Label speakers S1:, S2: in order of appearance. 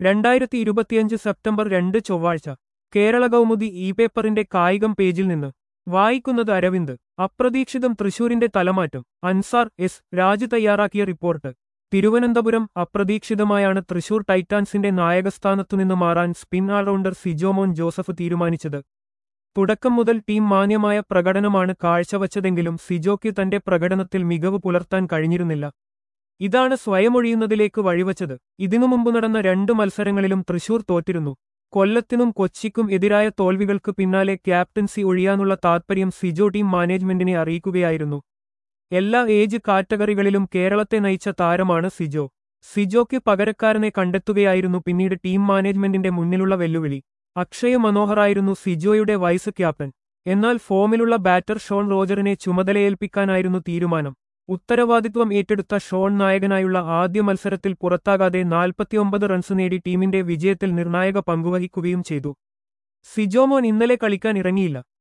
S1: രണ്ടായിരത്തി ഇരുപത്തിയഞ്ച് സെപ്റ്റംബർ രണ്ട് ചൊവ്വാഴ്ച കേരള കൗമുദി ഇ പേപ്പറിന്റെ കായികം പേജിൽ നിന്ന് വായിക്കുന്നത് അരവിന്ദ് അപ്രതീക്ഷിതം തൃശൂരിന്റെ തലമാറ്റം അൻസാർ എസ് രാജു തയ്യാറാക്കിയ റിപ്പോർട്ട് തിരുവനന്തപുരം അപ്രതീക്ഷിതമായാണ് തൃശൂർ ടൈറ്റാൻസിന്റെ നായകസ്ഥാനത്തുനിന്ന് മാറാൻ സ്പിൻ ഓൾറൗണ്ടർ സിജോമോൻ ജോസഫ് തീരുമാനിച്ചത് തുടക്കം മുതൽ ടീം മാന്യമായ പ്രകടനമാണ് കാഴ്ചവച്ചതെങ്കിലും സിജോയ്ക്ക് തന്റെ പ്രകടനത്തിൽ മികവ് പുലർത്താൻ കഴിഞ്ഞിരുന്നില്ല ഇതാണ് സ്വയമൊഴിയുന്നതിലേക്ക് വഴിവച്ചത് ഇതിനു മുമ്പ് നടന്ന രണ്ട് മത്സരങ്ങളിലും തൃശൂർ തോറ്റിരുന്നു കൊല്ലത്തിനും കൊച്ചിക്കും എതിരായ തോൽവികൾക്ക് പിന്നാലെ ക്യാപ്റ്റൻസി ഒഴിയാനുള്ള താത്പര്യം സിജോ ടീം മാനേജ്മെന്റിനെ അറിയിക്കുകയായിരുന്നു എല്ലാ ഏജ് കാറ്റഗറികളിലും കേരളത്തെ നയിച്ച താരമാണ് സിജോ സിജോയ്ക്ക് പകരക്കാരനെ കണ്ടെത്തുകയായിരുന്നു പിന്നീട് ടീം മാനേജ്മെന്റിന്റെ മുന്നിലുള്ള വെല്ലുവിളി അക്ഷയ് മനോഹറായിരുന്നു സിജോയുടെ വൈസ് ക്യാപ്റ്റൻ എന്നാൽ ഫോമിലുള്ള ബാറ്റർ ഷോൺ റോജറിനെ ചുമതലയേൽപ്പിക്കാനായിരുന്നു തീരുമാനം ഉത്തരവാദിത്വം ഏറ്റെടുത്ത ഷോൺ നായകനായുള്ള ആദ്യ മത്സരത്തിൽ പുറത്താകാതെ നാൽപ്പത്തിയൊമ്പത് റൺസ് നേടി ടീമിന്റെ വിജയത്തിൽ നിർണായക പങ്കുവഹിക്കുകയും ചെയ്തു സിജോമോൻ ഇന്നലെ കളിക്കാൻ ഇറങ്ങിയില്ല